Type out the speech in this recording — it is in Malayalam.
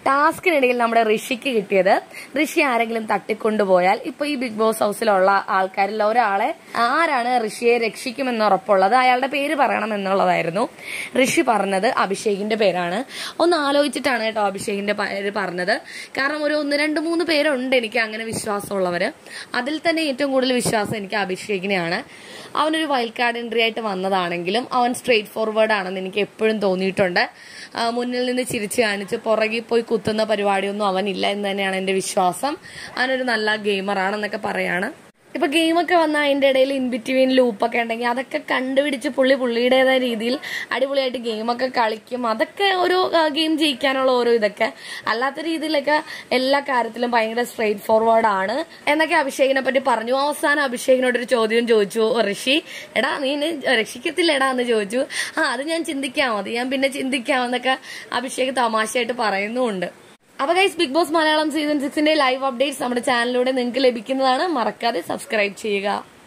ടാസ്കിനിടയിൽ നമ്മുടെ ഋഷിക്ക് കിട്ടിയത് ഋഷി ആരെങ്കിലും തട്ടിക്കൊണ്ടുപോയാൽ ഇപ്പൊ ഈ ബിഗ് ബോസ് ഹൗസിലുള്ള ആൾക്കാരിൽ ഒരാളെ ആരാണ് ഋഷിയെ രക്ഷിക്കുമെന്ന് ഉറപ്പുള്ളത് അയാളുടെ പേര് പറയണം എന്നുള്ളതായിരുന്നു ഋഷി പറഞ്ഞത് അഭിഷേകിന്റെ പേരാണ് ഒന്ന് ആലോചിച്ചിട്ടാണ് കേട്ടോ അഭിഷേകിന്റെ പേര് പറഞ്ഞത് കാരണം ഒരു ഒന്ന് രണ്ട് മൂന്ന് പേരുണ്ട് എനിക്ക് അങ്ങനെ വിശ്വാസമുള്ളവര് അതിൽ തന്നെ ഏറ്റവും കൂടുതൽ വിശ്വാസം എനിക്ക് അഭിഷേകിനെയാണ് അവനൊരു വൈൽഡ് കാർഡ് എൻട്രി ആയിട്ട് വന്നതാണെങ്കിലും അവൻ സ്ട്രേറ്റ് ഫോർവേഡ് ആണെന്ന് എനിക്ക് എപ്പോഴും തോന്നിയിട്ടുണ്ട് ആ, മുന്നിൽ നിന്ന് ചിരിച്ച് കാണിച്ച് പുറകിൽ പോയി കുത്തുന്ന പരിപാടിയൊന്നും അവനില്ല എന്ന് തന്നെയാണ് എന്റെ വിശ്വാസം അവനൊരു നല്ല ഗെയിമറാണെന്നൊക്കെ പറയാണ് ഇപ്പൊ ഗെയിമൊക്കെ വന്ന അതിന്റെ ഇടയിൽ ഇൻ ബിറ്റ്വീൻ ലൂപ്പൊക്കെ ഉണ്ടെങ്കിൽ അതൊക്കെ കണ്ടുപിടിച്ച് പുള്ളി പുള്ളിയുടേതായ രീതിയിൽ അടിപൊളിയായിട്ട് ഗെയിമൊക്കെ കളിക്കും അതൊക്കെ ഓരോ ഗെയിം ജയിക്കാനുള്ള ഓരോ ഇതൊക്കെ അല്ലാത്ത രീതിയിലൊക്കെ എല്ലാ കാര്യത്തിലും ഭയങ്കര സ്ട്രെയിറ്റ് ഫോർവേഡ് ആണ് എന്നൊക്കെ അഭിഷേകിനെ പറ്റി പറഞ്ഞു അവസാനം അഭിഷേകിനോട് ഒരു ചോദ്യം ചോദിച്ചു ഋഷി എടാ നീ എന്നെ രക്ഷിക്കത്തില്ല എടാ എന്ന് ചോദിച്ചു ആ അത് ഞാൻ ചിന്തിക്കാം മതി ഞാൻ പിന്നെ ചിന്തിക്കാമെന്നൊക്കെ അഭിഷേക് തമാശയായിട്ട് പറയുന്നുമുണ്ട് അപ്പൊ guys Big Boss Malayalam season സിക്സിന്റെ ലൈവ് അപ്ഡേറ്റ്സ് നമ്മുടെ ചാനലിലൂടെ നിങ്ങൾക്ക് ലഭിക്കുന്നതാണ് മറക്കാതെ സബ്സ്ക്രൈബ് ചെയ്യുക